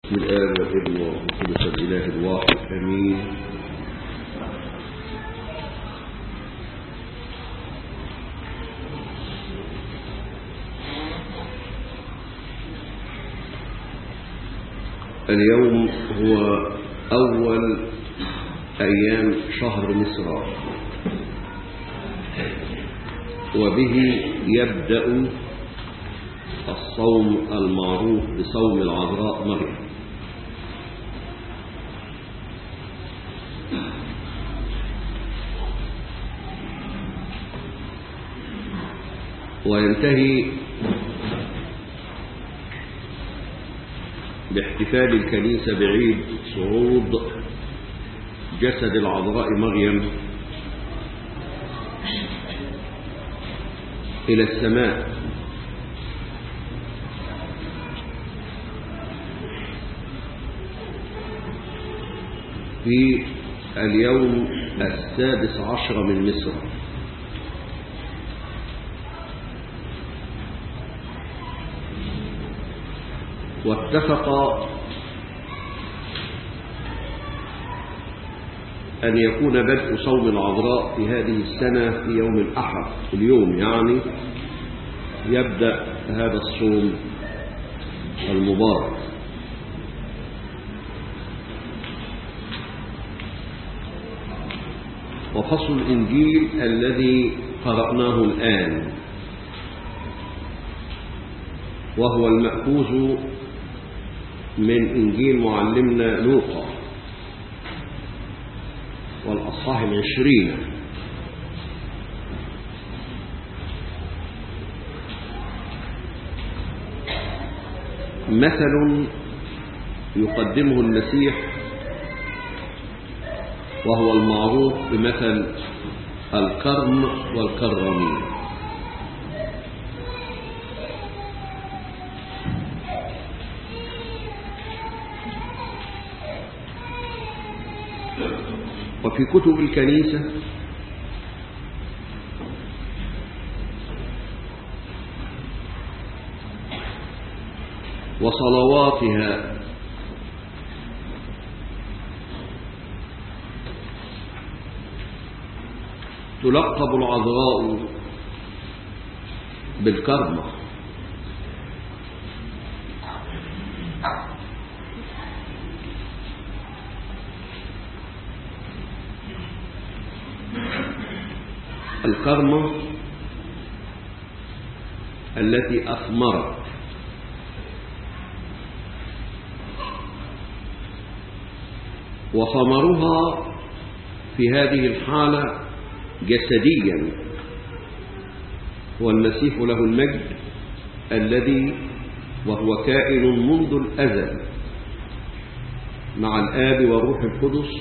بسم الآب والابن والقدس الإله الواحد آمين اليوم هو أول أيام شهر مصر وبه يبدأ الصوم المعروف بصوم العذراء مريم وينتهي باحتفال الكنيسة بعيد صعود جسد العذراء مريم إلى السماء في اليوم السادس عشر من مصر واتفق أن يكون بدء صوم العذراء في هذه السنة في يوم الأحد اليوم يعني يبدأ هذا الصوم المبارك وفصل الإنجيل الذي قرأناه الآن وهو المأخوذ من إنجيل معلمنا لوقا والأصحاح العشرين مثل يقدمه المسيح وهو المعروف بمثل الكرم والكرمين وفي كتب الكنيسة وصلواتها تلقب العذراء بالكرمة الكرمة التي أثمرت وثمرها في هذه الحالة جسديا هو المسيح له المجد الذي وهو كائن منذ الأزل مع الآب والروح القدس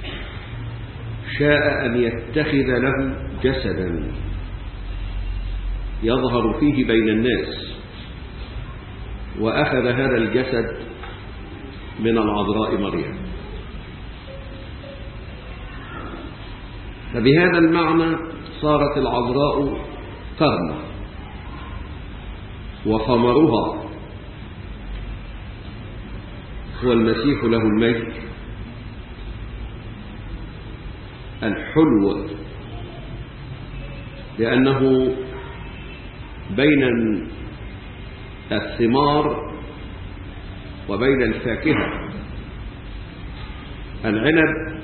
شاء أن يتخذ له جسدا يظهر فيه بين الناس وأخذ هذا الجسد من العذراء مريم فبهذا المعنى صارت العذراء كرمة وثمرها هو المسيح له المجد الحلو لأنه بين الثمار وبين الفاكهة العنب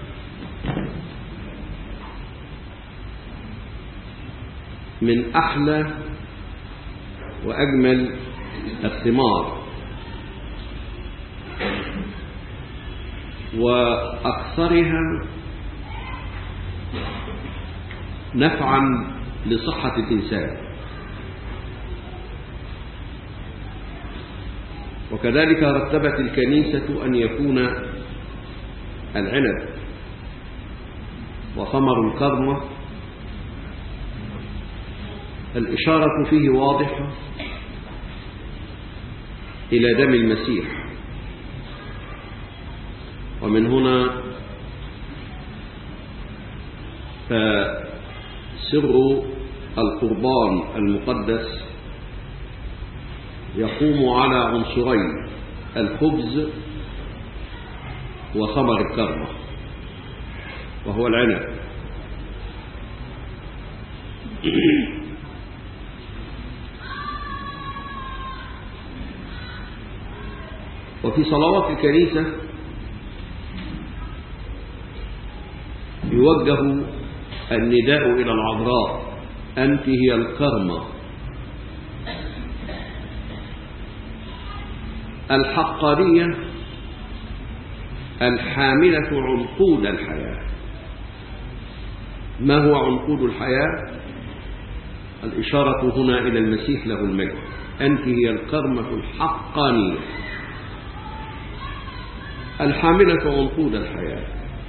من أحلى وأجمل الثمار وأكثرها نفعا لصحة الإنسان وكذلك رتبت الكنيسة أن يكون العنب وثمر الكرمة الإشارة فيه واضحة إلى دم المسيح ومن هنا فسر القربان المقدس يقوم على عنصرين الخبز وثمر الكرمة وهو العنب وفي صلوات الكنيسة يوجه النداء إلى العذراء أنت هي الكرمة الحقانية الحاملة عنقود الحياة ما هو عنقود الحياة الإشارة هنا إلى المسيح له المجد أنت هي الكرمة الحقانية الحاملة عنقود الحياة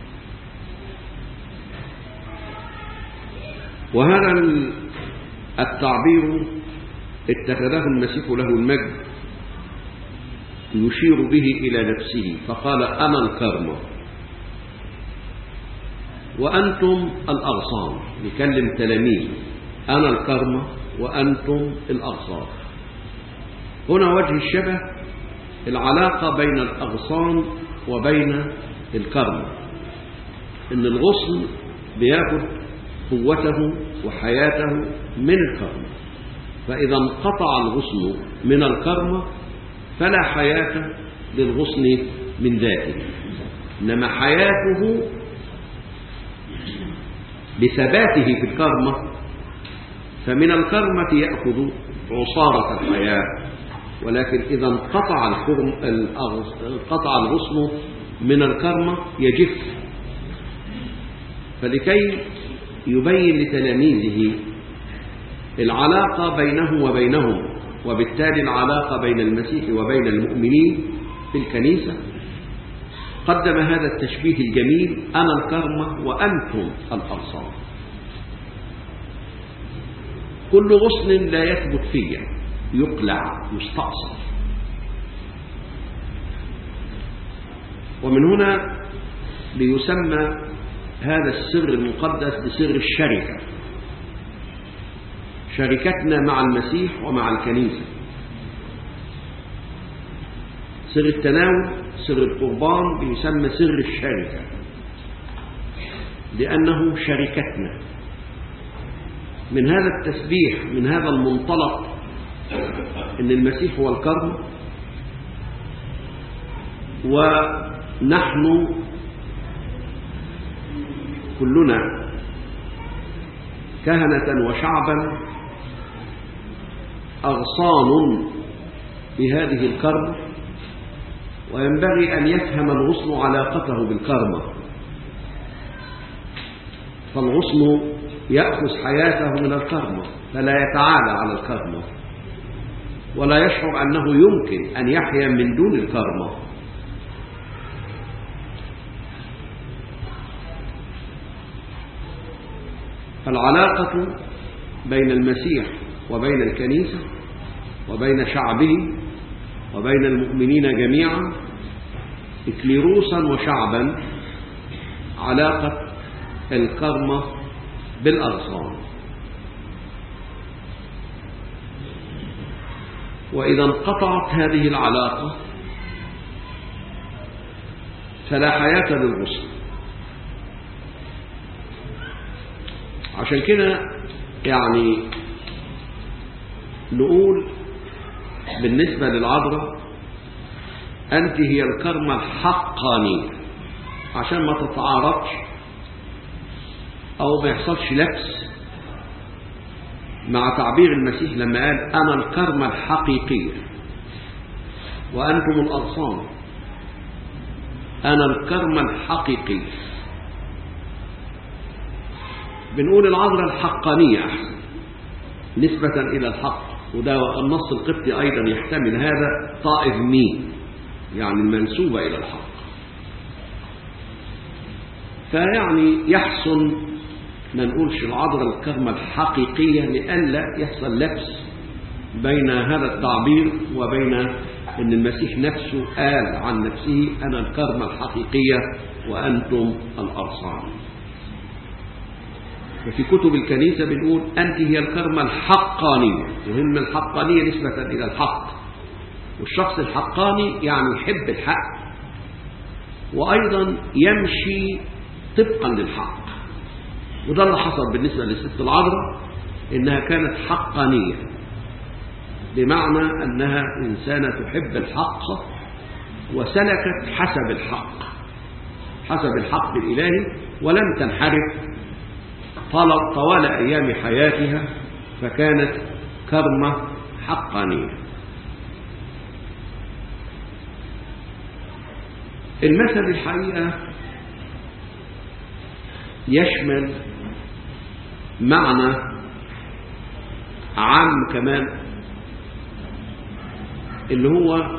وهذا التعبير اتخذه المسيح له المجد يشير به إلى نفسه فقال أنا الكرمة وأنتم الأغصان يكلم تلاميذ أنا الكرمة وأنتم الأغصان هنا وجه الشبه العلاقة بين الأغصان وبين الكرمة إن الغصن بياخد قوته وحياته من الكرمة فإذا انقطع الغصن من الكرمة فلا حياة للغصن من ذاته إنما حياته بثباته في الكرمة فمن الكرمة يأخذ عصارة الحياة ولكن إذا انقطع انقطع الغصن من الكرمة يجف فلكي يبين لتلاميذه العلاقة بينه وبينهم وبالتالي العلاقة بين المسيح وبين المؤمنين في الكنيسة قدم هذا التشبيه الجميل أنا الكرمة وأنتم الأغصان كل غصن لا يثبت فيا يقلع يستأصل ومن هنا ليسمى هذا السر المقدس بسر الشركة شركتنا مع المسيح ومع الكنيسة سر التناول سر القربان بيسمى سر الشركة لأنه شركتنا من هذا التسبيح من هذا المنطلق ان المسيح هو الكرم ونحن كلنا كهنة وشعبا أغصان بهذه الكرم وينبغي أن يفهم الغصن علاقته بالكرمة فالغصن يأخذ حياته من الكرمة فلا يتعالى على الكرمة ولا يشعر أنه يمكن أن يحيا من دون الكرمة فالعلاقة بين المسيح وبين الكنيسة وبين شعبه وبين المؤمنين جميعا إكليروسا وشعبا علاقة الكرمة بالأغصان وإذا انقطعت هذه العلاقة فلا حياة للغصن عشان كده يعني نقول بالنسبة للعذراء أنت هي الكرمة الحقانية عشان ما تتعارضش أو ما يحصلش لبس مع تعبير المسيح لما قال أنا الكرمة الحقيقية وأنتم الأغصان أنا الكرمة الحقيقية بنقول العذراء الحقانية أحسن نسبة إلى الحق وده النص القبطي أيضا يحتمل هذا طائف مين يعني المنسوبة إلى الحق فيعني يحسن ما نقولش العذراء الكرمة الحقيقية لئلا يحصل لبس بين هذا التعبير وبين أن المسيح نفسه قال عن نفسه أنا الكرمة الحقيقية وأنتم الأرصان وفي كتب الكنيسة بنقول أنت هي الكرمة الحقانية مهم الحقانية نسبة إلى الحق والشخص الحقاني يعني يحب الحق وأيضا يمشي طبقا للحق وده اللي حصل بالنسبة للست العذراء إنها كانت حقانية بمعنى أنها إنسانة تحب الحق وسلكت حسب الحق حسب الحق الإلهي ولم تنحرف طوال أيام حياتها فكانت كرمة حقانية المثل الحقيقة يشمل معنى عام كمان اللي هو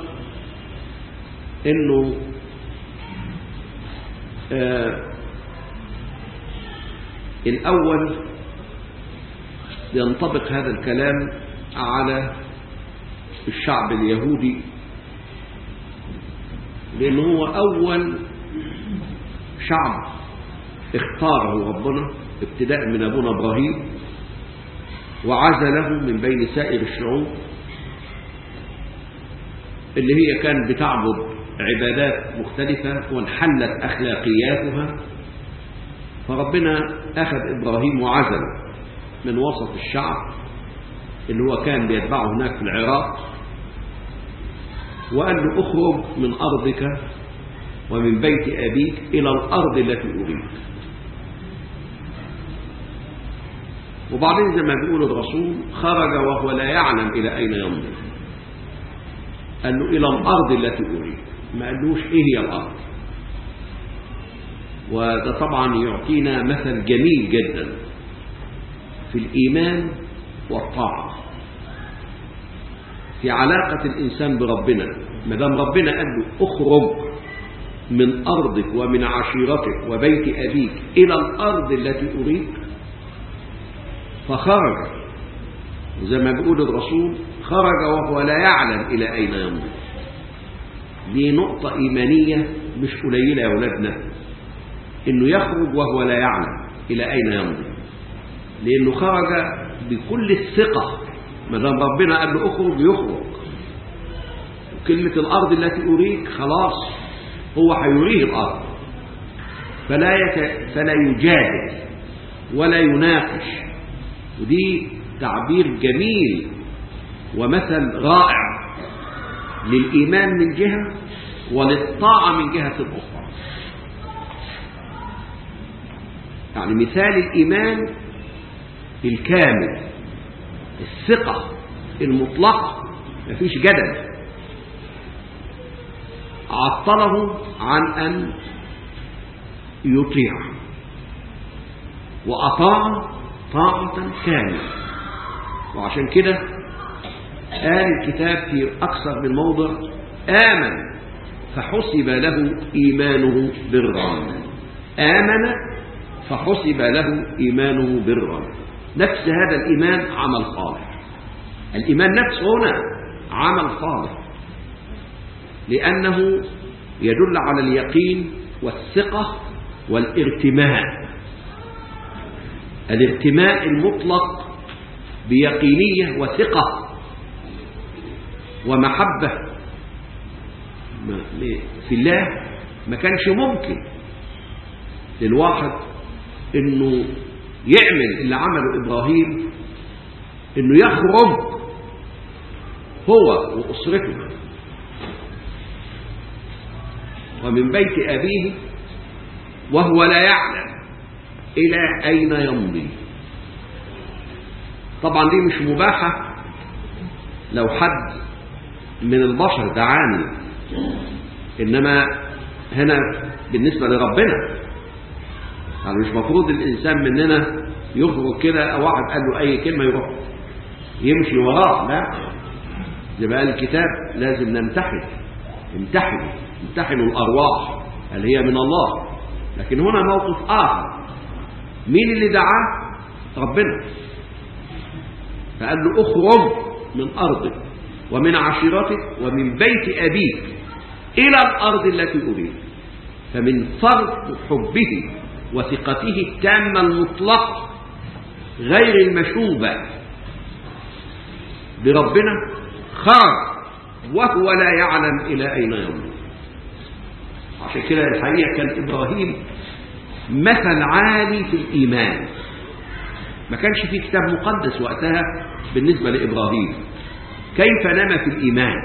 انه آه الاول ينطبق هذا الكلام على الشعب اليهودي لأنه هو أول شعب اختاره ربنا ابتداء من أبونا إبراهيم وعزله من بين سائر الشعوب اللي هي كانت بتعبد عبادات مختلفة وانحلت أخلاقياتها فربنا أخذ إبراهيم وعزله من وسط الشعب اللي هو كان بيتبعه هناك في العراق وقال له اخرج من أرضك ومن بيت أبيك إلى الأرض التي أريد وبعدين زي ما بيقول الرسول خرج وهو لا يعلم إلى أين يمضي قال له إلى الأرض التي أريد ما قالوش إيه هي الأرض وده طبعا يعطينا مثل جميل جدا في الإيمان والطاعة في علاقة الإنسان بربنا ما دام ربنا قال له اخرج من أرضك ومن عشيرتك وبيت أبيك إلى الأرض التي أريد فخرج زي ما بيقول الرسول خرج وهو لا يعلم إلى أين يمضي دي نقطة إيمانية مش قليلة يا أولادنا إنه يخرج وهو لا يعلم إلى أين يمضي لأنه خرج بكل الثقة ما دام ربنا قال له اخرج يخرج كلمة الأرض التي أريك خلاص هو هيريه الأرض فلا يت... فلا يجادل ولا يناقش ودي تعبير جميل ومثل رائع للإيمان من جهة وللطاعة من جهة أخرى يعني مثال الإيمان الكامل الثقة المطلقة مفيش جدل عطله عن أن يطيع وأطاع طاعة كاملة وعشان كده قال الكتاب في أكثر من موضع آمن فحسب له إيمانه برا آمن فحسب له إيمانه برا نفس هذا الإيمان عمل صالح الإيمان نفسه هنا عمل صالح لأنه يدل على اليقين والثقة والارتماء الارتماء المطلق بيقينية وثقة ومحبة في الله ما كانش ممكن للواحد انه يعمل اللي عمله ابراهيم انه يخرج هو واسرته ومن بيت ابيه وهو لا يعلم الى اين يمضي طبعا دي مش مباحه لو حد من البشر دعاني انما هنا بالنسبه لربنا يعني مش مفروض الإنسان مننا يخرج كده أو واحد قال له أي كلمة يروح يمشي وراه لا يبقى الكتاب لازم نمتحن امتحنوا امتحنوا الأرواح هل هي من الله لكن هنا موقف آخر مين اللي دعاه ربنا فقال له اخرج من أرضك ومن عشيرتك ومن بيت أبيك إلى الأرض التي أريد فمن فرط حبه وثقته التامة المطلقة غير المشوبة بربنا خرج وهو لا يعلم إلى أين يمضي عشان كده الحقيقة كان إبراهيم مثل عالي في الإيمان ما كانش في كتاب مقدس وقتها بالنسبة لإبراهيم كيف نما في الإيمان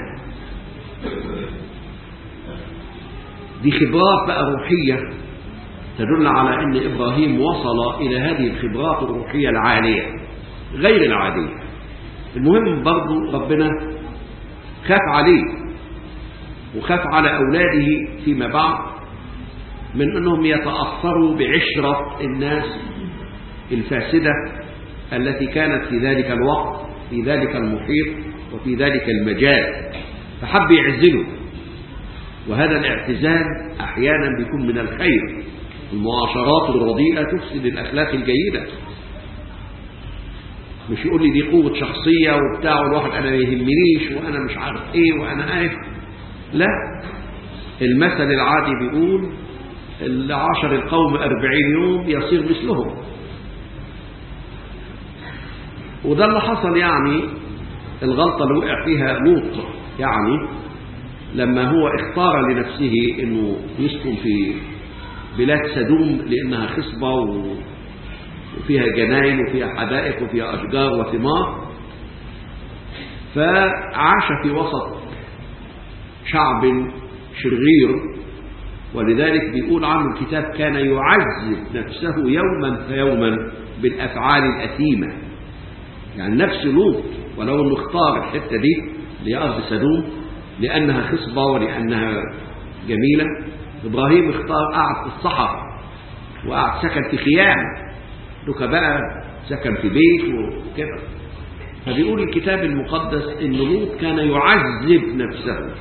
دي خبرات بقى روحية تدل على أن إبراهيم وصل إلى هذه الخبرات الروحية العالية غير العادية المهم برضو ربنا خاف عليه وخاف على أولاده فيما بعد من أنهم يتأثروا بعشرة الناس الفاسدة التي كانت في ذلك الوقت في ذلك المحيط وفي ذلك المجال فحب يعزله وهذا الاعتزال أحيانا بيكون من الخير المعاشرات الرديئة تفسد الأخلاق الجيدة مش يقول لي دي قوة شخصية وبتاع والواحد أنا ما يهمنيش وأنا مش عارف إيه وأنا عارف لا المثل العادي بيقول اللي عاشر القوم أربعين يوم يصير مثلهم وده اللي حصل يعني الغلطة اللي وقع فيها لوط يعني لما هو اختار لنفسه انه يسكن في بلاد سدوم لانها خصبة وفيها جناين وفيها حدائق وفيها اشجار وثمار فعاش في وسط شعب شرير ولذلك بيقول عنه الكتاب كان يعذب نفسه يوما فيوما بالافعال الاثيمه يعني نفس لوط ولو انه اختار الحته دي اللي هي ارض سدوم لانها خصبه ولانها جميله ابراهيم اختار قعد في الصحراء وقعد سكن في خيام دوكا بقى سكن في بيت وكده فبيقول الكتاب المقدس ان لوط كان يعذب نفسه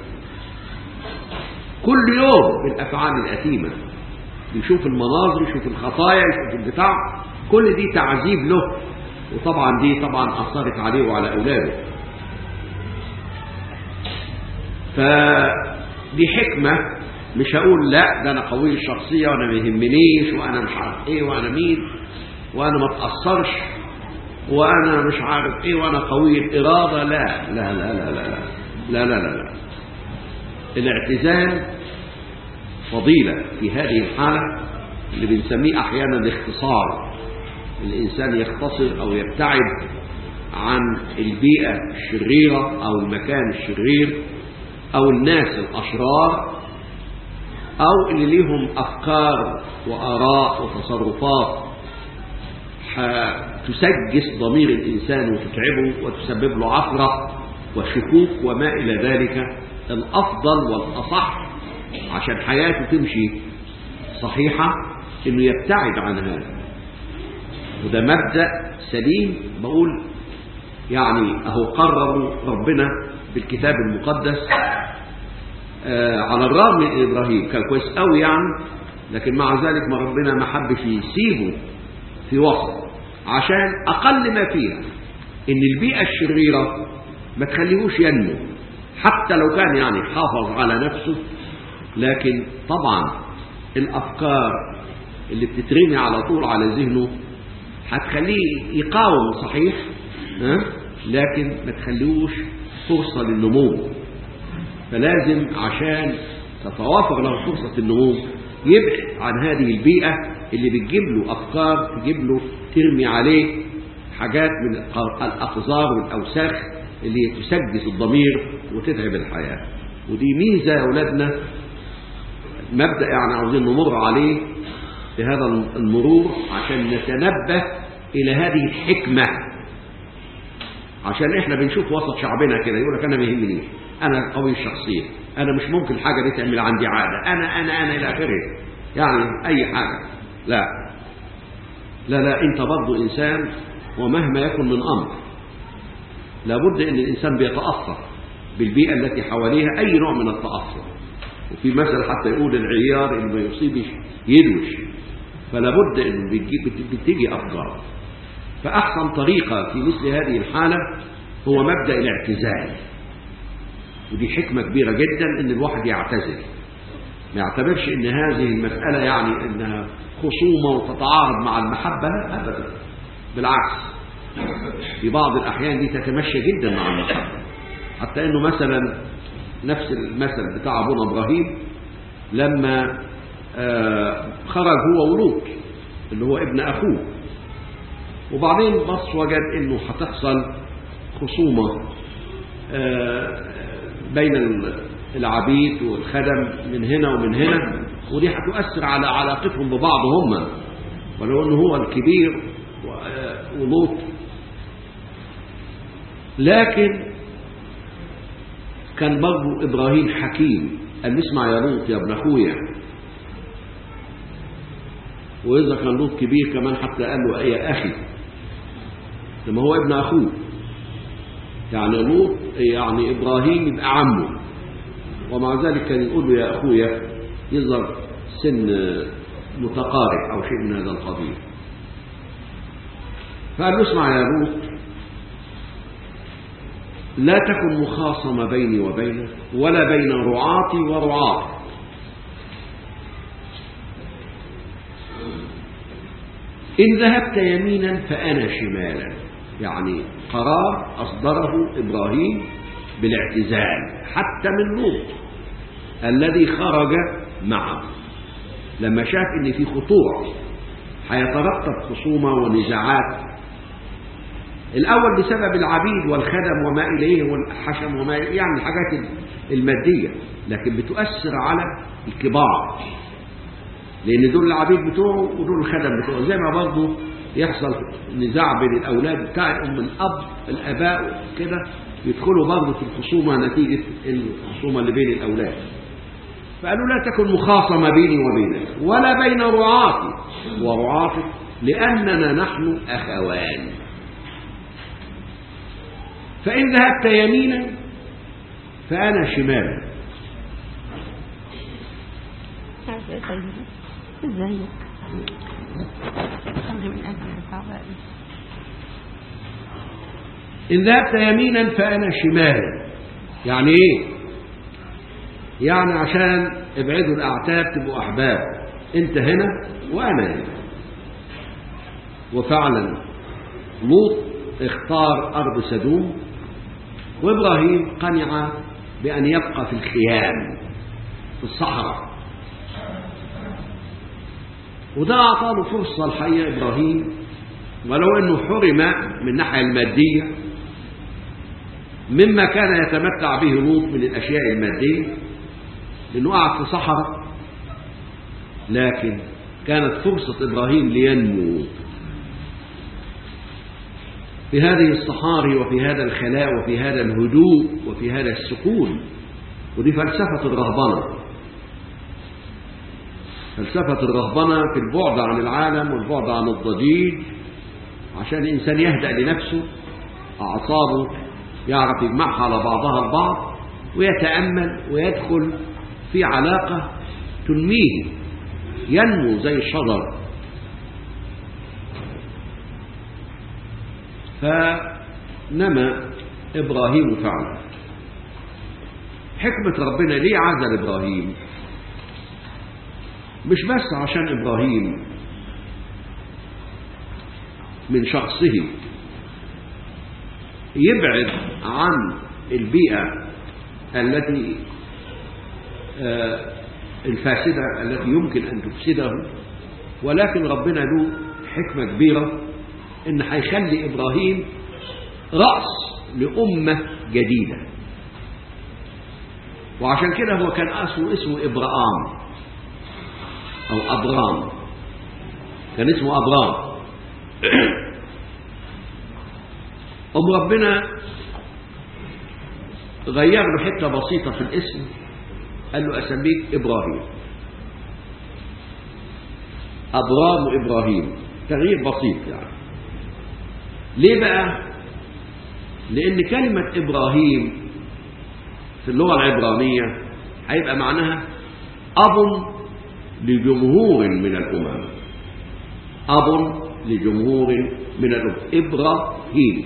كل يوم بالافعال الاثيمه يشوف المناظر يشوف الخطايا يشوف البتاع كل دي تعذيب له وطبعا دي طبعا أثرت عليه وعلى أولاده فدي حكمة مش هقول لا ده أنا قوي الشخصية وأنا ما يهمنيش وأنا مش عارف إيه وأنا مين وأنا ما أتأثرش وأنا مش عارف إيه وأنا قوي الإرادة لا لا لا لا لا لا لا لا, لا, لا. الاعتزال فضيلة في هذه الحالة اللي بنسميه أحيانا الاختصار الإنسان يختصر أو يبتعد عن البيئة الشريرة أو المكان الشرير أو الناس الأشرار أو اللي ليهم أفكار وآراء وتصرفات تسجس ضمير الإنسان وتتعبه وتسبب له عثرة وشكوك وما إلى ذلك الأفضل والأصح عشان حياته تمشي صحيحة إنه يبتعد عن هذا وده مبدأ سليم بقول يعني أهو قرروا ربنا بالكتاب المقدس آه على الرغم من إبراهيم كان كويس قوي يعني لكن مع ذلك ما ربنا ما حبش يسيبه في وسط عشان أقل ما فيها إن البيئة الشريرة ما تخليهوش ينمو حتى لو كان يعني حافظ على نفسه لكن طبعا الأفكار اللي بتترمي على طول على ذهنه هتخليه يقاوم صحيح ها؟ لكن ما تخليهوش فرصة للنمو فلازم عشان تتوافر له فرصة النمو يبعد عن هذه البيئة اللي بتجيب له أفكار تجيب له ترمي عليه حاجات من الأقذار والأوساخ اللي تسجس الضمير وتتعب الحياة ودي ميزة يا أولادنا مبدأ يعني عاوزين نمر عليه في هذا المرور عشان نتنبه إلى هذه الحكمة عشان احنا بنشوف وسط شعبنا كده يقول لك انا ما يهمنيش انا قوي الشخصيه انا مش ممكن الحاجه دي تعمل عندي عاده انا انا انا الى اخره يعني اي حاجه لا لا لا انت برضه انسان ومهما يكن من امر لابد ان الانسان بيتاثر بالبيئه التي حواليها اي نوع من التاثر وفي مثل حتى يقول العيار اللي ما يصيبش يدوش فلا بد ان بتيجي افكار فاحسن طريقه في مثل هذه الحاله هو مبدا الاعتزال ودي حكمه كبيره جدا ان الواحد يعتزل ما يعتبرش ان هذه المساله يعني انها خصومه وتتعارض مع المحبه لا ابدا بالعكس في بعض الاحيان دي تتمشى جدا مع المحبه حتى انه مثلا نفس المثل بتاع أبونا إبراهيم لما آه خرج هو ولوط اللي هو ابن أخوه وبعدين بص وجد إنه هتحصل خصومة آه بين العبيد والخدم من هنا ومن هنا ودي هتؤثر على علاقتهم ببعض هم ولو انه هو الكبير ولوط لكن كان برضه ابراهيم حكيم قال له اسمع يا لوط يا ابن اخويا واذا كان لوط كبير كمان حتى قال له يا اخي لما هو ابن اخوه يعني لوط يعني ابراهيم يبقى عمه ومع ذلك كان يقول له يا اخويا يظهر سن متقارب او شيء من هذا القبيل فقال له اسمع يا لوط لا تكن مخاصمة بيني وبينك ولا بين رعاتي ورعاتك إن ذهبت يمينا فأنا شمالا يعني قرار أصدره إبراهيم بالاعتزال حتى من لوط الذي خرج معه لما شاف ان في خطوره هيترتب خصومه ونزاعات الاول بسبب العبيد والخدم وما اليه والحشم وما إليه يعني الحاجات الماديه لكن بتؤثر على الكبار لان دول العبيد بتوعه ودول الخدم بتوعه زي ما برضه يحصل نزاع بين الاولاد بتاع الام الاب الاباء كده يدخلوا برضه في الخصومه نتيجه الخصومه اللي بين الاولاد فقالوا لا تكن مخاصمة بيني وبينك ولا بين رعاتي ورعاتك لأننا نحن أخوان فإن ذهبت يمينا فأنا شمالا ازيك خلي من اجل الصعبة إن ذهبت يمينا فأنا شمالا يعني إيه يعني عشان ابعدوا الأعتاب تبقوا أحباب أنت هنا وأنا هنا وفعلا لوط اختار أرض سدوم وإبراهيم قنع بأن يبقى في الخيام في الصحراء وده أعطاله فرصة الحقيقة إبراهيم ولو أنه حرم من الناحية المادية مما كان يتمتع به لوط من الأشياء المادية لأنه قعد في صحراء لكن كانت فرصة إبراهيم لينمو في هذه الصحاري وفي هذا الخلاء وفي هذا الهدوء وفي هذا السكون ودي فلسفة الرهبنة فلسفة الرهبنة في البعد عن العالم والبعد عن الضجيج عشان الإنسان يهدأ لنفسه أعصابه يعرف يجمعها على بعضها البعض ويتأمل ويدخل في علاقة تنميه ينمو زي الشجر فنمى إبراهيم فعلا حكمة ربنا ليه عزل إبراهيم مش بس عشان إبراهيم من شخصه يبعد عن البيئة التي الفاسدة التي يمكن أن تفسده ولكن ربنا له حكمة كبيرة إن هيخلي إبراهيم رأس لأمة جديدة وعشان كده هو كان اسمه اسمه إبراهام أو أبرام كان اسمه أبرام أم ربنا غير له حتة بسيطة في الاسم قال له أسميك إبراهيم أبرام إبراهيم تغيير بسيط يعني ليه بقى لأن كلمة إبراهيم في اللغة العبرانية هيبقى معناها أب لجمهور من الأمم أب لجمهور من الأمم إبراهيم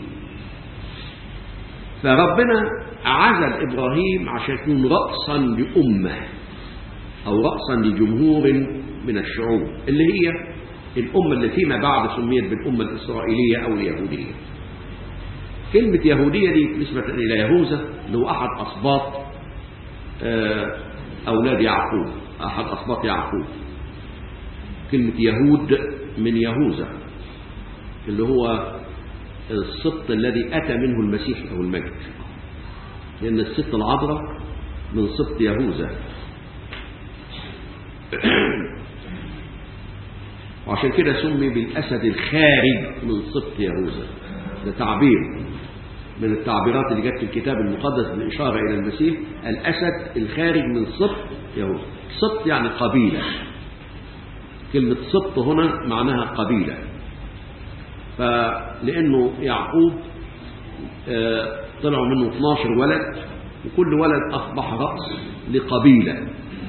فربنا عزل إبراهيم عشان يكون رأسا لأمة أو رأسا لجمهور من الشعوب اللي هي الأمة اللي فيما بعد سميت بالأمة الإسرائيلية أو اليهودية كلمة يهودية دي نسبة إلى يهوذا اللي هو أحد أسباط آه، أولاد يعقوب أحد أسباط يعقوب كلمة يهود من يهوذا اللي هو السبط الذي أتى منه المسيح أو المجد لأن الست العذراء من سبط يهوذا وعشان كده سمي بالأسد الخارج من سبط يهوذا ده تعبير من التعبيرات اللي جت في الكتاب المقدس بالإشارة إلى المسيح الأسد الخارج من سبط يهوذا سبط يعني قبيلة كلمة سبط هنا معناها قبيلة فلأنه يعقوب آه، طلعوا منه 12 ولد وكل ولد أصبح رأس لقبيلة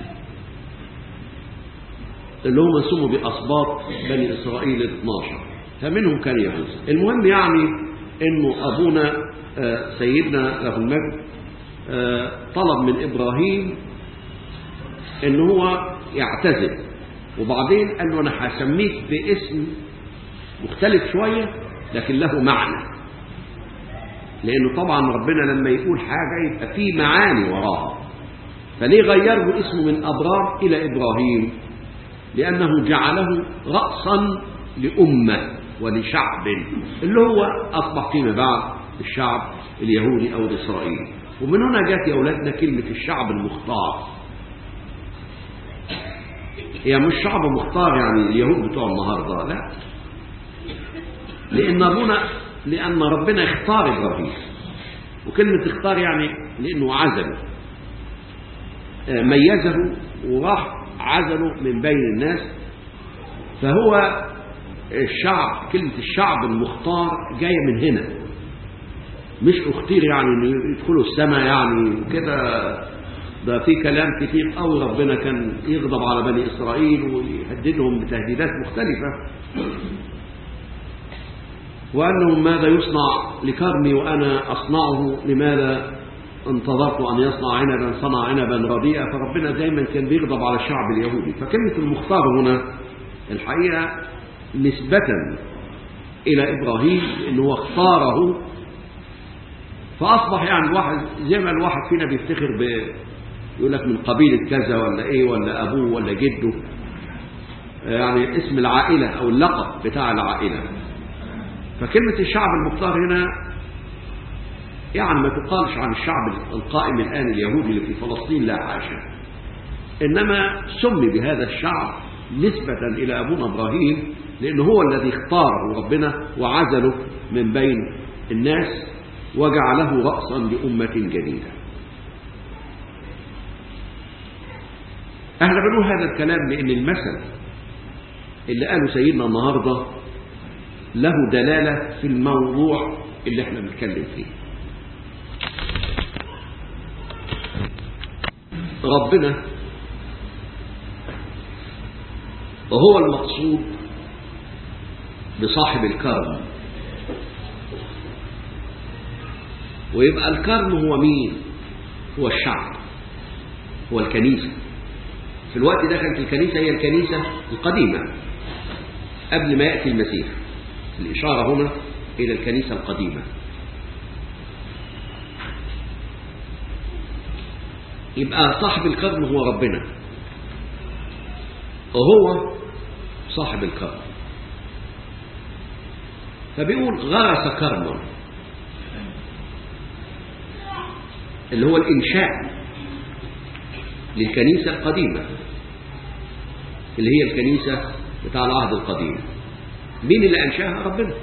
اللي هم سموا بأسباط بني إسرائيل ال 12 فمنهم كان يهوذا المهم يعني إنه أبونا آه، سيدنا له المجد آه، طلب من إبراهيم إن هو يعتزل وبعدين قال له أنا هسميك باسم مختلف شوية لكن له معنى لأنه طبعا ربنا لما يقول حاجة يبقى فيه معاني وراها فليه غيره اسمه من أبرار إلى إبراهيم لأنه جعله رأسا لأمة ولشعب اللي هو أصبح فيما بعد الشعب اليهودي أو الإسرائيلي ومن هنا جاءت يا أولادنا كلمة الشعب المختار هي مش شعب مختار يعني اليهود بتوع النهارده لا لأن أبونا لأن ربنا اختار إبراهيم وكلمة اختار يعني لأنه عزله آه، ميزه وراح عزله من بين الناس فهو الشعب كلمة الشعب المختار جاية من هنا مش اختير يعني انه يدخلوا السماء يعني كده ده في كلام كتير قوي ربنا كان يغضب على بني اسرائيل ويهددهم بتهديدات مختلفه وقال لهم ماذا يصنع لكرمي وانا اصنعه لماذا انتظرت ان يصنع عنبا صنع عنبا رديئا فربنا دايما كان بيغضب على الشعب اليهودي فكلمه المختار هنا الحقيقه نسبه الى ابراهيم انه هو اختاره فاصبح يعني الواحد زي ما الواحد فينا بيفتخر ب يقول لك من قبيله كذا ولا ايه ولا ابوه ولا جده يعني اسم العائله او اللقب بتاع العائله فكلمه الشعب المختار هنا يعني ما تقالش عن الشعب القائم الان اليهودي اللي في فلسطين لا حاشا انما سمي بهذا الشعب نسبه الى ابونا ابراهيم لانه هو الذي اختاره ربنا وعزله من بين الناس وجعله رأسا لأمة جديدة احنا بنقول هذا الكلام لأن المثل اللي قاله سيدنا النهاردة له دلالة في الموضوع اللي احنا بنتكلم فيه ربنا وهو المقصود بصاحب الكرم ويبقى الكرم هو مين هو الشعب هو الكنيسة في الوقت ده كانت الكنيسة هي الكنيسة القديمة قبل ما يأتي المسيح الإشارة هنا إلى الكنيسة القديمة يبقى صاحب الكرم هو ربنا وهو صاحب الكرم فبيقول غرس كرما اللي هو الإنشاء للكنيسة القديمة اللي هي الكنيسة بتاع العهد القديم مين اللي أنشاها ربنا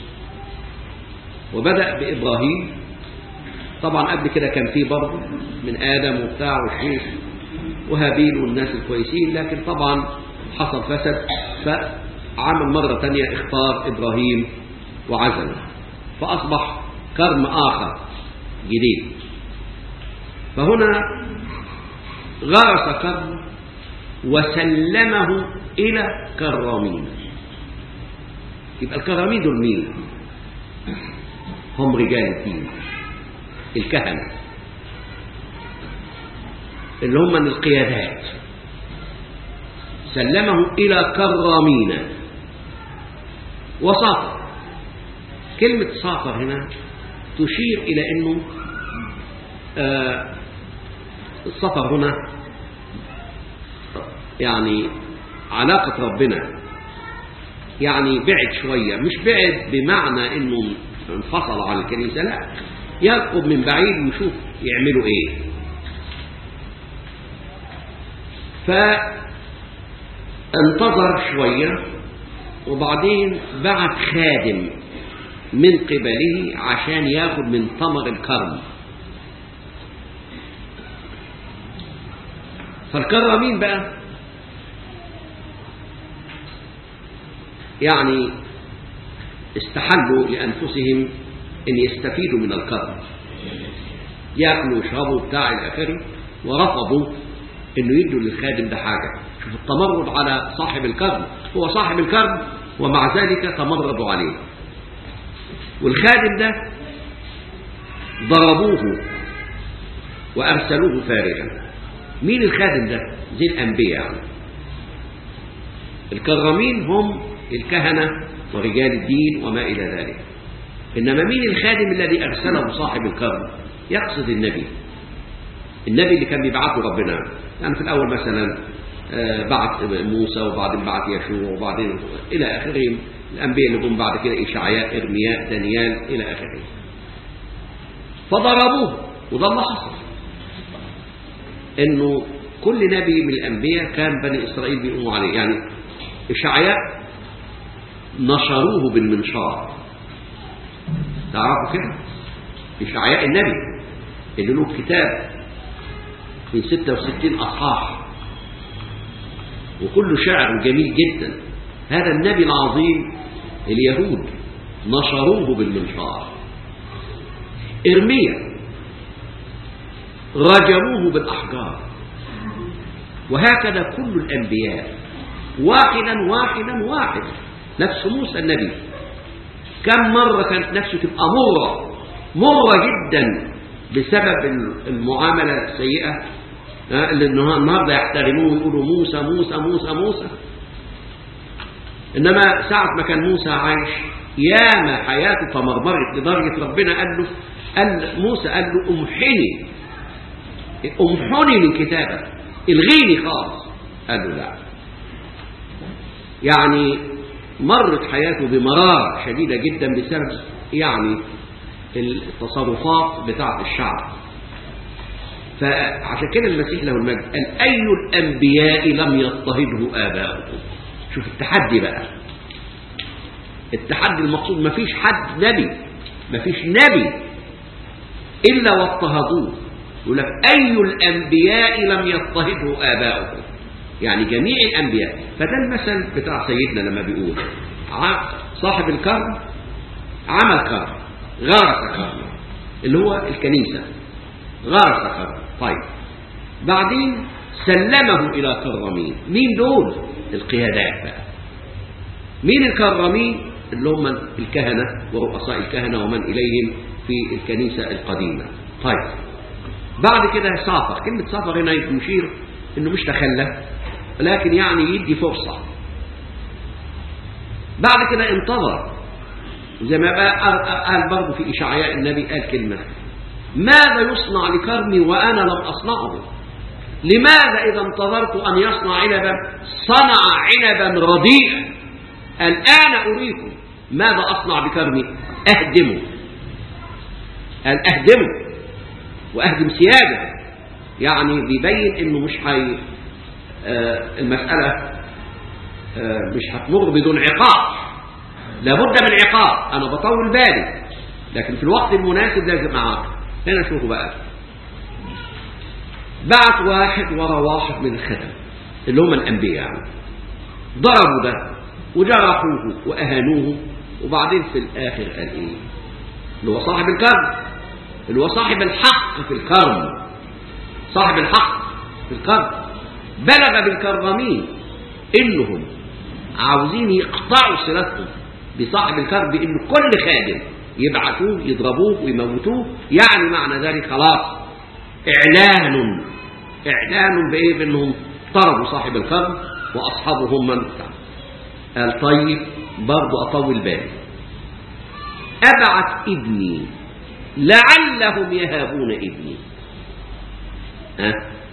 وبدأ بإبراهيم طبعا قبل كده كان فيه برضه من آدم وبتاع والشيخ وهابيل والناس الكويسين لكن طبعا حصل فسد فعمل مرة تانية اختار إبراهيم وعزله فأصبح كرم آخر جديد فهنا غرس كرم وسلمه إلى كرامين يبقى الكرامين دول مين هم رجال الدين الكهنة اللي هم من القيادات سلمه إلى كرامين وساطر كلمة ساطر هنا تشير إلى أنه آه السفر هنا يعني علاقة ربنا يعني بعد شوية مش بعد بمعنى انه انفصل عن الكنيسة لا يرقب من بعيد ويشوف يعملوا ايه فانتظر شوية وبعدين بعت خادم من قبله عشان ياخد من ثمر الكرم فالكرامين بقى يعني استحلوا لأنفسهم أن يستفيدوا من الكرم يأكلوا ويشربوا بتاع الآخري ورفضوا أنه يدوا للخادم ده حاجة شوف التمرد على صاحب الكرم هو صاحب الكرم ومع ذلك تمردوا عليه والخادم ده ضربوه وأرسلوه فارغا مين الخادم ده زي الأنبياء يعني. الكرامين هم الكهنة ورجال الدين وما إلى ذلك إنما مين الخادم الذي أرسله صاحب الكرم يقصد النبي النبي اللي كان بيبعثه ربنا يعني في الأول مثلا بعت موسى وبعدين بعت يشوع وبعدين إلى آخره الأنبياء اللي جم بعد كده إشعياء إرمياء دانيال إلى آخره فضربوه وده اللي حصل إنه كل نبي من الأنبياء كان بني إسرائيل بيقوموا عليه يعني إشعياء نشروه بالمنشار تعرفوا كده إشعياء النبي اللي له كتاب من 66 أصحاح وكله شعر جميل جدا هذا النبي العظيم اليهود نشروه بالمنشار إرميا رجموه بالأحجار وهكذا كل الأنبياء واحدا واحدا واحدا نفس موسى النبي كم مرة كانت نفسه تبقى مرة مرة جدا بسبب المعاملة السيئة اللي النهارده يحترموه ويقولوا موسى موسى موسى موسى إنما ساعة ما كان موسى عايش ياما حياته تمرمرت لدرجة ربنا قال له قال موسى قال له امحني امحني من كتابك الغيني خالص قال له لا يعني مرت حياته بمرار شديدة جدا بسبب يعني التصرفات بتاعة الشعب فعشان كده المسيح له المجد قال أي الأنبياء لم يضطهده آباؤهم شوف التحدي بقى التحدي المقصود مفيش حد نبي مفيش نبي إلا واضطهدوه يقول لك أي الأنبياء لم يضطهده آباؤهم يعني جميع الأنبياء فده المثل بتاع سيدنا لما بيقول صاحب الكرم عمل كرم غرس كرم اللي هو الكنيسة غرس كرم طيب بعدين سلمه إلى كرمين مين دول القيادات بقى مين الكرمين اللي هم الكهنة ورؤساء الكهنة ومن إليهم في الكنيسة القديمة طيب بعد كده سافر كلمة سافر هنا يشير انه مش تخلى لكن يعني يدي فرصة بعد كده انتظر زي ما قال برضه في إشعياء النبي قال كلمة ماذا يصنع لكرمي وأنا لم أصنعه لماذا إذا انتظرت أن يصنع عنبا صنع عنبا رديئا الآن أريكم ماذا أصنع بكرمي أهدمه قال أهدمه وأهدم سيادة يعني بيبين إنه مش حي آه المسألة آه مش هتمر بدون عقاب لابد من عقاب أنا بطول بالي لكن في الوقت المناسب لازم أعاقب هنا شوفوا بقى بعت واحد ورا واحد من الخدم اللي هم الأنبياء يعني. ضربوا ده وجرحوه وأهانوه وبعدين في الآخر قال إيه اللي هو صاحب الكرم اللي هو صاحب الحق في الكرم صاحب الحق في الكرم بلغ بالكرمين إنهم عاوزين يقطعوا صلتهم بصاحب الكرم بإن كل خادم يبعثوه يضربوه ويموتوه يعني معنى ذلك خلاص إعلان إعلان بإيه بأنهم طردوا صاحب الكرم وأصحابه هم من قال طيب برضو أطول بالي أبعث ابني لعلهم يهابون ابني أه؟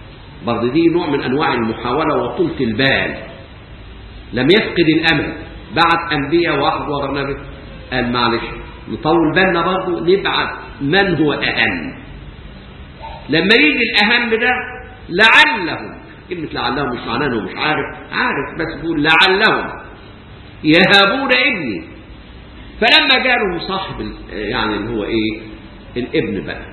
برضه دي نوع من أنواع المحاولة وطولة البال لم يفقد الأمل بعت أنبياء واحد ورا نبي قال معلش نطول بالنا برضه نبعت من هو أهم لما يجي الأهم ده لعلهم كلمة لعلهم مش معناه انه مش عارف عارف بس بيقول لعلهم يهابون ابني فلما جالهم صاحب ال- يعني اللي هو ايه الابن بقى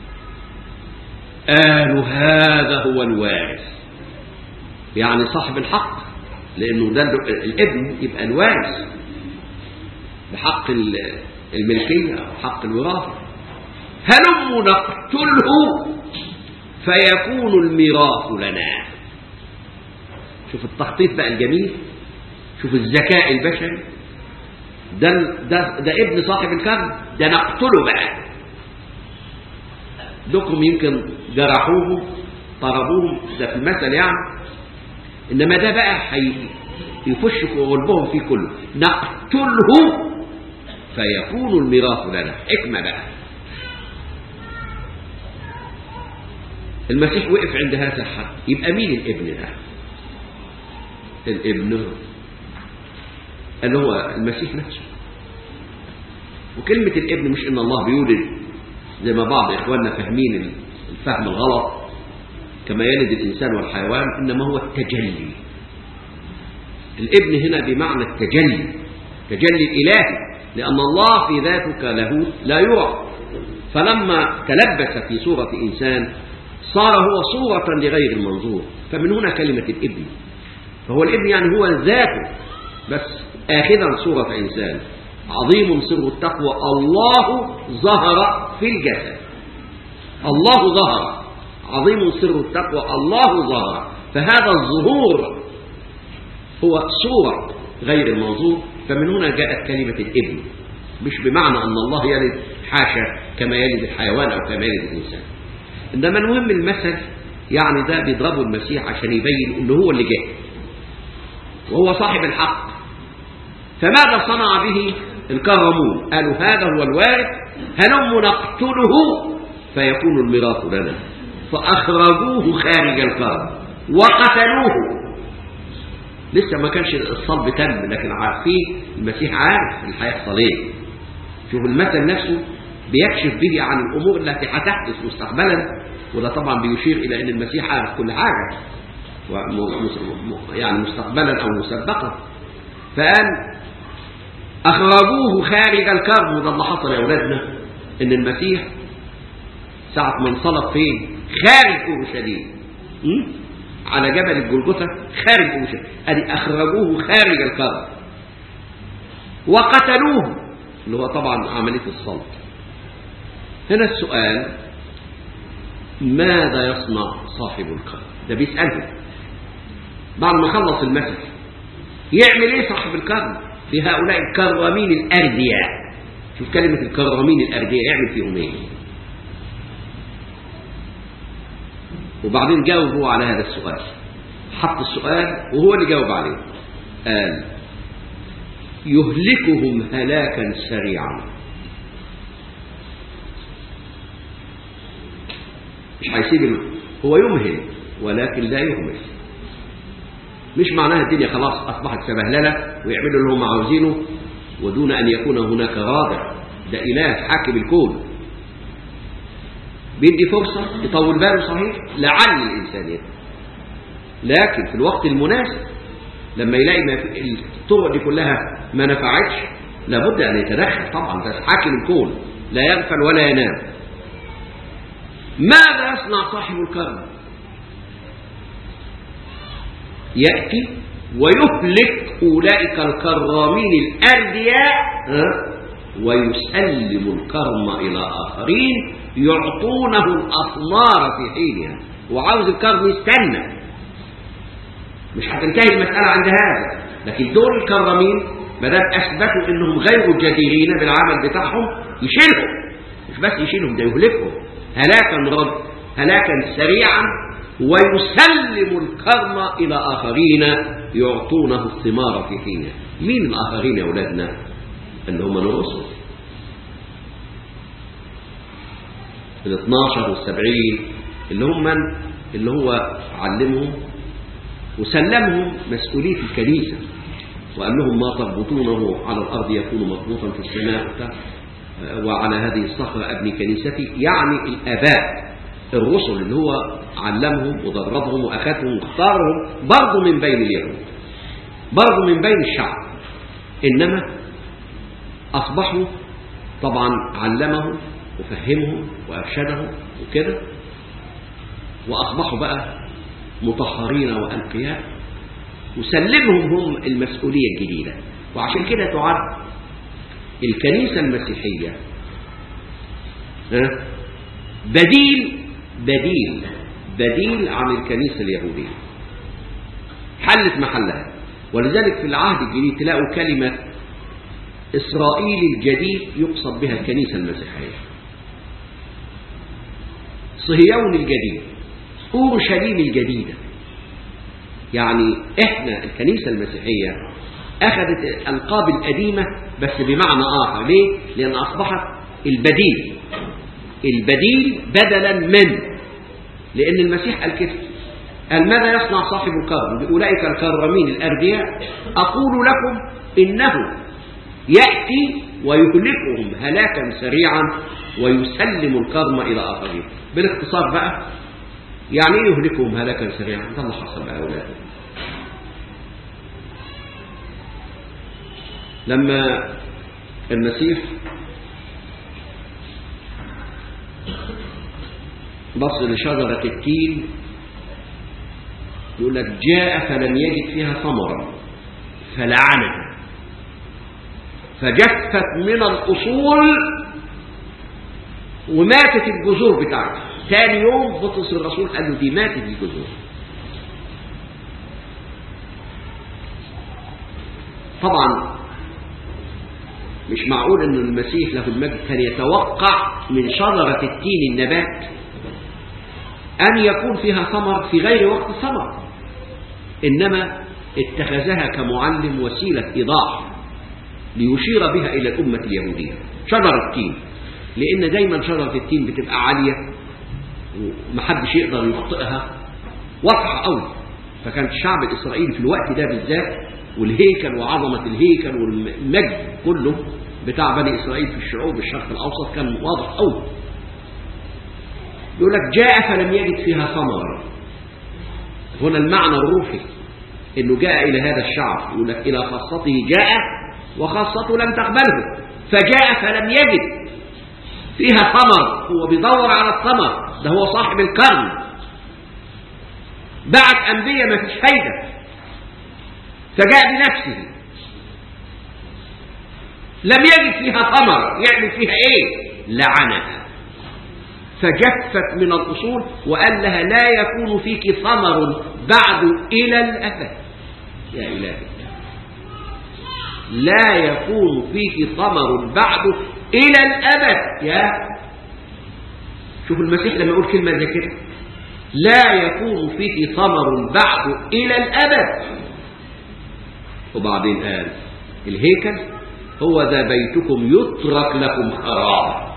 قالوا هذا هو الوارث يعني صاحب الحق لانه ده ال- الابن يبقى الوارث بحق ال- الملكيه او حق الوراثه هلم نقتله فيكون الميراث لنا شوف التخطيط بقى الجميل شوف الذكاء البشري ده ده ده ابن صاحب الكرم ده نقتله بقى دكم يمكن جرحوه ضربوهم ده في المثل يعني انما ده بقى حي يفش في غلبهم فيه كله نقتله فيكون الميراث لنا حكمه بقى المسيح وقف عند هذا الحد يبقى مين الابن ده الابن اللي هو المسيح نفسه وكلمة الابن مش ان الله بيولد زي ما بعض اخواننا فاهمين الفهم الغلط كما يلد الانسان والحيوان انما هو التجلي الابن هنا بمعنى التجلي تجلي الالهي لان الله في ذاته كلاهوت لا يرى فلما تلبس في صورة انسان صار هو صورة لغير المنظور فمن هنا كلمة الابن فهو الابن يعني هو ذاته بس آخذا صورة إنسان عظيم سر التقوى الله ظهر في الجسد الله ظهر عظيم سر التقوى الله ظهر فهذا الظهور هو صورة غير المنظور فمن هنا جاءت كلمة الابن مش بمعنى أن الله يلد حاشا كما يلد الحيوان أو كما يلد الإنسان إنما المهم المثل يعني ده بيضربه المسيح عشان يبين إنه هو اللي جاي وهو صاحب الحق فماذا صنع به الكرمون قالوا هذا هو الوارث هلم نقتله فيكون الميراث لنا فأخرجوه خارج الكرم وقتلوه لسه ما كانش الصلب تم لكن عارفين المسيح عارف اللي هيحصل ايه شوف المثل نفسه بيكشف به عن الامور التي هتحدث مستقبلا وده طبعا بيشير الى ان المسيح عارف كل حاجه يعني مستقبلا او مسبقا فقال اخرجوه خارج الكرم وده اللي حصل يا اولادنا ان المسيح ساعة ما انصلب فين خارج اورشليم م? على جبل الجلجثة خارج اورشليم ادي اخرجوه خارج الكرم وقتلوه اللي هو طبعا عملية الصلب هنا السؤال ماذا يصنع صاحب الكرم ده بيسأله بعد ما خلص المثل يعمل ايه صاحب الكرم في هؤلاء الكرامين الأردياء شوف كلمة الكرامين الأردياء يعمل فيهم ايه وبعدين جاوب هو على هذا السؤال حط السؤال وهو اللي جاوب عليه قال يهلكهم هلاكا سريعا مش هيسيب هو يمهل ولكن لا يهمل مش معناها الدنيا خلاص أصبحت سبهللة ويعملوا اللي هم عاوزينه ودون أن يكون هناك رادع ده إله حاكم الكون بيدي فرصة يطول باله صحيح لعل الإنسان يفهم لكن في الوقت المناسب لما يلاقي ما في الطرق دي كلها ما نفعتش لابد أن يتدخل طبعا ده حاكم الكون لا يغفل ولا ينام ماذا يصنع صاحب الكرم يأتي ويهلك أولئك الكرامين الأردياء ويسلم الكرم إلى آخرين يعطونه الأثمار في حينها وعاوز الكرم يستنى مش هتنتهي المسألة عند هذا لكن دول الكرامين ما دام أثبتوا إنهم غير جديرين بالعمل بتاعهم يشيلهم مش بس يشيلهم ده يهلكهم هلاكا رد هلاكا سريعا ويسلم الكرم إلى آخرين يعطونه الثمار في حينه مين الآخرين يا أولادنا اللي هم الرسل ال 12 والسبعين اللي هم من اللي هو علمهم وسلمهم مسؤولية الكنيسة وقال لهم ما تربطونه على الأرض يكون مربوطا في السماء وبتاع. وعلى هذه الصخرة أبني كنيستي يعني الآباء الرسل اللي هو علمهم ودربهم وأخذهم واختارهم برضه من بين اليهود برضه من بين الشعب إنما أصبحوا طبعا علمهم وفهمهم وأرشدهم وكده وأصبحوا بقى مطهرين وأنقياء وسلمهم هم المسؤولية الجديدة وعشان كده تعد الكنيسة المسيحية ها، بديل بديل بديل عن الكنيسة اليهودية حلت محلها ولذلك في العهد الجديد تلاقوا كلمة إسرائيل الجديد يقصد بها الكنيسة المسيحية صهيون الجديد أورشليم الجديدة يعني إحنا الكنيسة المسيحية أخذت الألقاب القديمة بس بمعنى آخر ليه؟ لأن أصبحت البديل البديل بدلا من لأن المسيح قال كده قال ماذا يصنع صاحب الكرم بأولئك الكرمين الأردياء أقول لكم إنه يأتي ويهلكهم هلاكا سريعا ويسلم الكرم إلى آخرين بالاختصار بقى يعني ايه يهلكهم هلاكا سريعا ده اللي حصل بقى أولاده لما المسيح بص لشجرة التين يقول لك جاء فلم يجد فيها ثمرا فلعنها فجفت من الأصول وماتت الجذور بتاعتها ثاني يوم بطرس الرسول قال له دي ماتت الجذور طبعا مش معقول ان المسيح له المجد كان يتوقع من شجرة التين النبات أن يكون فيها ثمر في غير وقت الثمر إنما اتخذها كمعلم وسيلة إيضاح ليشير بها إلى الأمة اليهودية شجرة التين لأن دايما شجرة التين بتبقى عالية ومحدش يقدر يخطئها واضحة قوي فكان الشعب الإسرائيلي في الوقت ده بالذات والهيكل وعظمة الهيكل والمجد كله بتاع بني إسرائيل في الشعوب الشرق الأوسط كان واضح قوي يقول لك جاء فلم يجد فيها ثمر هنا المعنى الروحي انه جاء الى هذا الشعب يقول لك الى خاصته جاء وخاصته لم تقبله فجاء فلم يجد فيها ثمر هو بيدور على الثمر ده هو صاحب الكرم بعت انبياء ما فيش فايده فجاء بنفسه لم يجد فيها ثمر يعمل فيها ايه لعنها فجفت من الأصول وقال لها لا يكون فيك ثمر بعد إلى الأبد يا إلهي لا يكون فيك ثمر بعد إلى الأبد يا شوف المسيح لما يقول كلمة زي كده لا يكون فيك ثمر بعد إلى الأبد وبعدين قال الهيكل هو ذا بيتكم يترك لكم خراب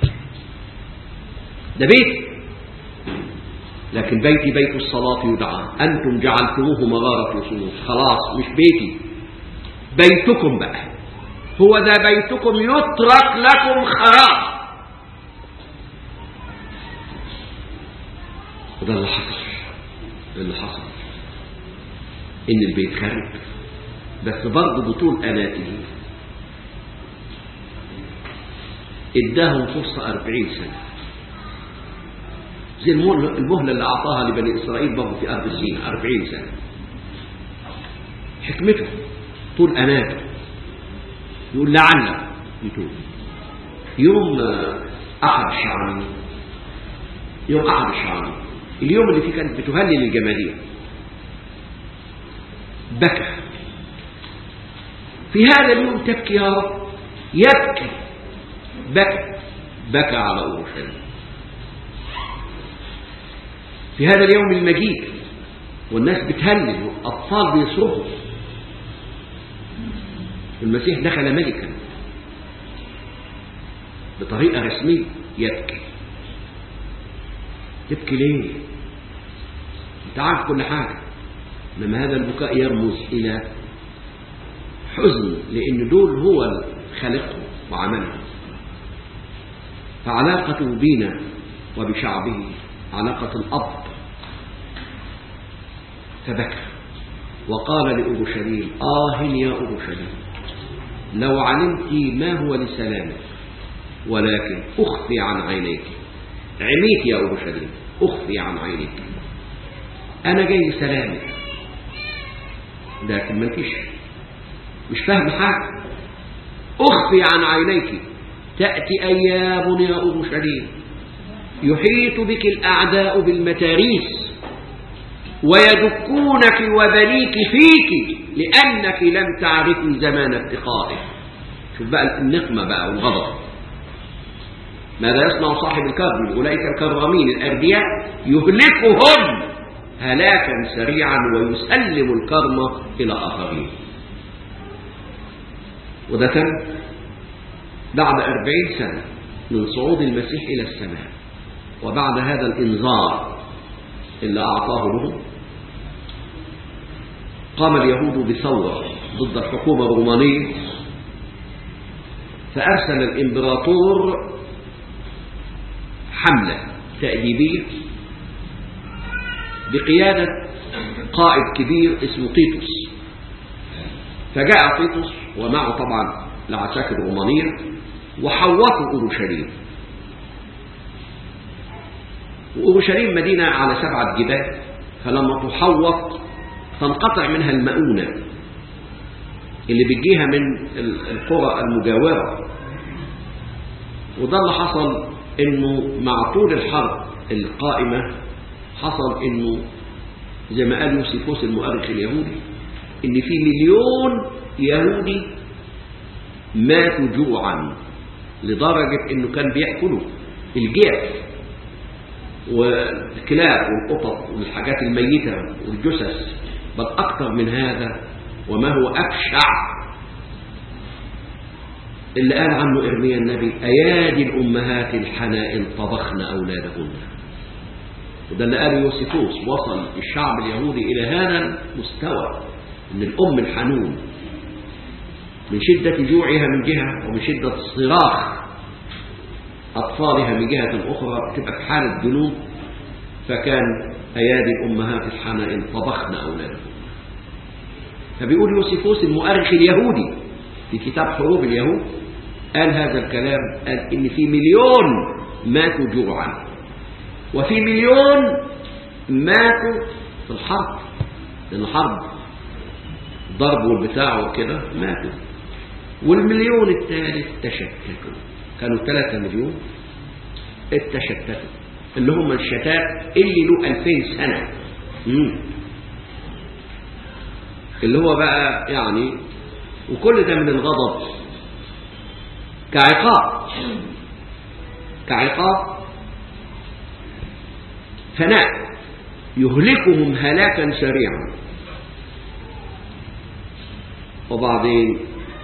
ده بيت لكن بيتي بيت الصلاة يدعى أنتم جعلتموه مغارة صنوف خلاص مش بيتي بيتكم بقى هو ذا بيتكم يترك لكم خراب وده اللي حصل اللي حصل ان البيت خرب بس برضه بطول آلاته اداهم فرصة أربعين سنة زي المهلة اللي أعطاها لبني إسرائيل برضه في أرض سيناء أربعين سنة حكمته طول أناته يقول لعل يتوب يوم أحد الشعراني يوم أحد الشعراني اليوم اللي فيه كانت بتهلل الجمالية بكى في هذا اليوم تبكي يا رب يبكي بكى بكى على أورشليم في هذا اليوم المجيد والناس بتهلل والأطفال بيصرخوا المسيح دخل ملكا بطريقة رسمية يبكي يبكي ليه تعرف كل حاجة إنما هذا البكاء يرمز إلى حزن لأن دول هو خلقهم وعملهم فعلاقته بنا وبشعبه علاقة الأب فبكى وقال لأورشليم آه يا أورشليم لو علمت ما هو لسلامك ولكن أخفي عن عينيك عميت يا أورشليم أخفي عن عينيك أنا جاي سلامك لكن ما فيش مش فاهم حاجة أخفي عن عينيك تأتي أيام يا أورشليم يحيط بك الأعداء بالمتاريس ويدكونك وبنيك فيك لأنك لم تعرفي زمان افتقارك شوف بقى النقمة بقى والغضب ماذا يصنع صاحب الكرم أولئك الكرامين الأردياء يهلكهم هلاكا سريعا ويسلم الكرم إلى آخرين وده كان بعد أربعين سنة من صعود المسيح إلى السماء وبعد هذا الإنذار اللي أعطاه له قام اليهود بثورة ضد الحكومة الرومانية فأرسل الإمبراطور حملة تأديبية بقيادة قائد كبير اسمه تيتوس فجاء تيتوس ومعه طبعا العساكر الرومانية وحوطوا أورشليم وأورشليم مدينة على سبعة جبال فلما تحوط تنقطع منها المؤونة اللي بتجيها من القرى المجاورة وده اللي حصل انه مع طول الحرب القائمة حصل انه زي ما قال يوسيفوس المؤرخ اليهودي ان في مليون يهودي ماتوا جوعا لدرجة انه كان بيأكلوا الجيف والكلاب والقطط والحاجات الميتة والجثث بل أكثر من هذا وما هو أبشع اللي قال عنه إرميا النبي أيادي الأمهات الحنائن طبخن أولادهن وده اللي قاله يوسيفوس وصل الشعب اليهودي إلى هذا المستوى أن الأم الحنون من شدة جوعها من جهة ومن شدة صراخ أطفالها من جهة أخرى تبقى في حالة جنون فكان أيادي الأمهات الحنائن طبخن أولادهم فبيقول يوسيفوس المؤرخ اليهودي في كتاب حروب اليهود قال هذا الكلام قال إن في مليون ماتوا جوعا وفي مليون ماتوا في الحرب لأن الحرب ضرب والبتاع وكده ماتوا والمليون الثالث تشتتوا كانوا ثلاثة مليون اتشتتوا اللي هم الشتات اللي له 2000 سنة مم. اللي هو بقى يعني وكل ده من الغضب كعقاب كعقاب فناء يهلكهم هلاكا سريعا وبعدين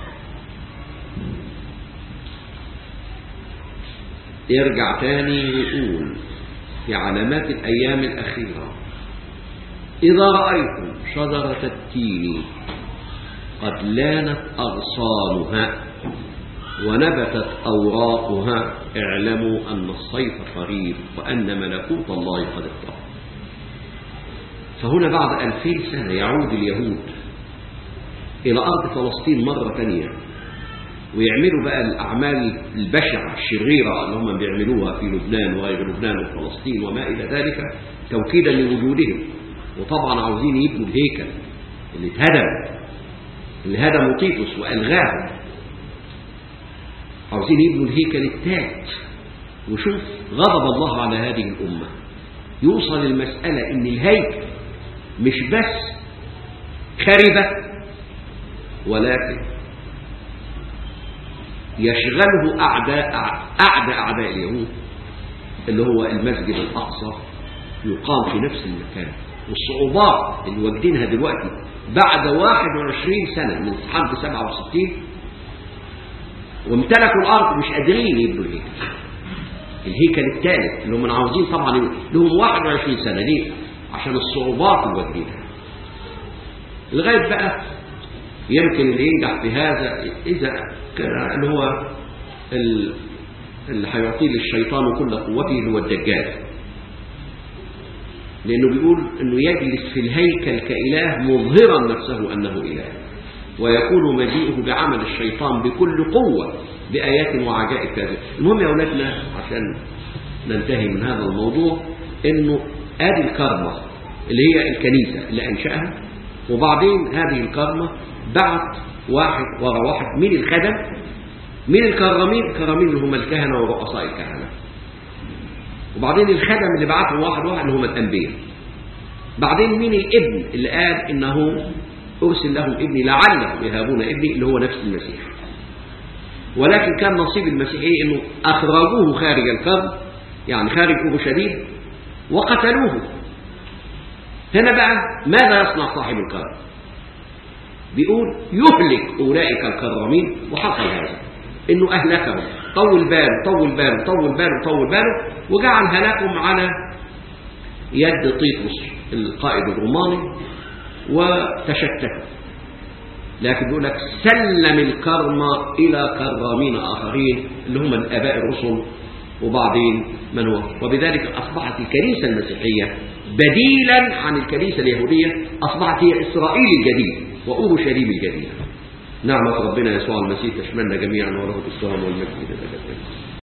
يرجع تاني ويقول في علامات الأيام الأخيرة إذا رأيتم شجرة التين قد لانت أغصانها ونبتت أوراقها اعلموا أن الصيف قريب وأن ملكوت الله قد اقترب فهنا بعد ألفين سنة يعود اليهود إلى أرض فلسطين مرة ثانية ويعملوا بقى الأعمال البشعة الشريرة اللي هم بيعملوها في لبنان وغير لبنان وفلسطين وما إلى ذلك توكيدا لوجودهم وطبعا عاوزين يبنوا الهيكل اللي اتهدم اللي هدموا تيتوس وألغاه عاوزين يبنوا الهيكل الثالث وشوف غضب الله على هذه الأمة يوصل المسألة إن الهيكل مش بس خربة ولكن يشغله أعداء أعداء أعداء اليهود اللي هو المسجد الأقصى يقام في نفس المكان والصعوبات اللي واجدينها دلوقتي بعد 21 سنة من حرب 67 وامتلكوا الأرض مش قادرين يبنوا الهيكل الهيكل الثالث اللي هم عاوزين طبعا لهم 21 سنة ليه؟ عشان الصعوبات اللي واجهينها لغاية بقى يمكن اللي ينجح في هذا إذا كان اللي هو ال- اللي هيعطيه للشيطان كل قوته هو الدجال لأنه بيقول أنه يجلس في الهيكل كإله مظهرا نفسه أنه إله ويكون مجيئه بعمل الشيطان بكل قوة بآيات وعجائب كاذبة المهم يا أولادنا عشان ننتهي من هذا الموضوع أنه آدي الكرمة اللي هي الكنيسة اللي أنشأها وبعدين هذه الكرمة بعت واحد ورا واحد من الخدم من الكرامين الكرامين اللي هم الكهنة ورؤساء الكهنة وبعدين الخدم اللي بعتهم واحد واحد اللي هم الأنبياء بعدين مين الابن اللي قال إنه أرسل لهم ابني لعلهم يهابون ابني اللي هو نفس المسيح ولكن كان نصيب المسيح إيه إنه أخرجوه خارج الكرم يعني خارج أورشليم وقتلوه هنا بقى ماذا يصنع صاحب الكرم بيقول يهلك أولئك الكرامين وحصل هذا إنه أهلكهم طول باله طول باله طول باله طول باله وجعل هلاكهم على يد طيطس القائد الروماني وتشتتوا لكن بيقول لك سلم الكرم إلى كرامين آخرين اللي هم الآباء الرسل وبعدين من هو وبذلك أصبحت الكنيسة المسيحية بديلا عن الكنيسة اليهودية أصبحت هي إسرائيل الجديد وأورشليم الجديدة نعمة ربنا يسوع المسيح تشملنا جميعا وله الإسلام والمجد إلى الأبد